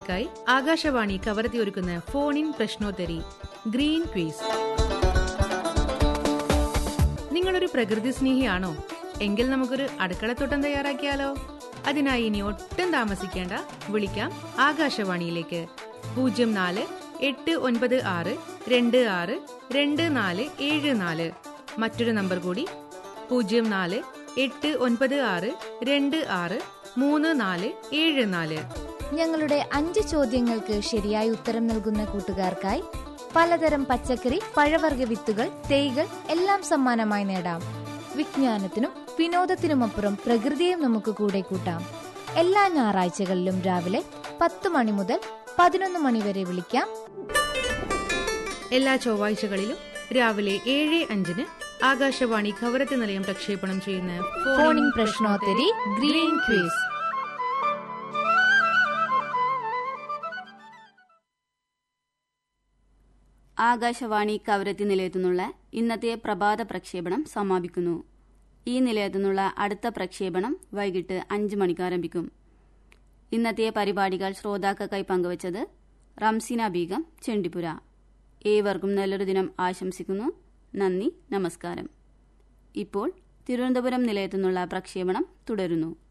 ക്കായി ആകാശവാണി കവർത്തിയൊരുക്കുന്ന phone in പ്രശ്നോത്തരി ഗ്രീൻ ക്വീസ് നിങ്ങളൊരു പ്രകൃതി സ്നേഹിയാണോ എങ്കിൽ നമുക്കൊരു അടുക്കളത്തോട്ടം തയ്യാറാക്കിയാലോ അതിനായി ഇനി ഒട്ടും താമസിക്കേണ്ട വിളിക്കാം ആകാശവാണിയിലേക്ക് പൂജ്യം നാല് എട്ട് ഒൻപത് ആറ് രണ്ട് ആറ് രണ്ട് നാല് ഏഴ് നാല് മറ്റൊരു നമ്പർ കൂടി പൂജ്യം നാല് എട്ട് ഒൻപത് ആറ് രണ്ട് ആറ് മൂന്ന് നാല് ഏഴ് നാല് ഞങ്ങളുടെ അഞ്ച് ചോദ്യങ്ങൾക്ക് ശരിയായ ഉത്തരം നൽകുന്ന കൂട്ടുകാർക്കായി പലതരം പച്ചക്കറി പഴവർഗ വിത്തുകൾ തൈകൾ എല്ലാം സമ്മാനമായി നേടാം വിജ്ഞാനത്തിനും വിനോദത്തിനുമപ്പുറം പ്രകൃതിയും നമുക്ക് കൂടെ കൂട്ടാം എല്ലാ ഞായറാഴ്ചകളിലും രാവിലെ പത്ത് മണി മുതൽ പതിനൊന്ന് മണി വരെ വിളിക്കാം എല്ലാ ചൊവ്വാഴ്ചകളിലും രാവിലെ ഏഴ് അഞ്ചിന് ആകാശവാണി കവരത്തി നിലയം പ്രക്ഷേപണം ചെയ്യുന്ന ഫോണിംഗ് പ്രശ്നോത്തരി ഗ്രീൻ ക്വീസ് ആകാശവാണി കവരത്തി നിലയത്തു നിന്നുള്ള ഇന്നത്തെ പ്രഭാത പ്രക്ഷേപണം സമാപിക്കുന്നു ഈ നിലയത്തു നിന്നുള്ള അടുത്ത പ്രക്ഷേപണം വൈകിട്ട് അഞ്ച് മണിക്ക് ആരംഭിക്കും ഇന്നത്തെ പരിപാടികൾ ശ്രോതാക്കൾക്കായി പങ്കുവച്ചത് റംസീന ബീഗം ചെണ്ടിപ്പുര ഏവർക്കും നല്ലൊരു ദിനം ആശംസിക്കുന്നു നന്ദി നമസ്കാരം ഇപ്പോൾ തിരുവനന്തപുരം നിലയത്തു നിന്നുള്ള പ്രക്ഷേപണം തുടരുന്നു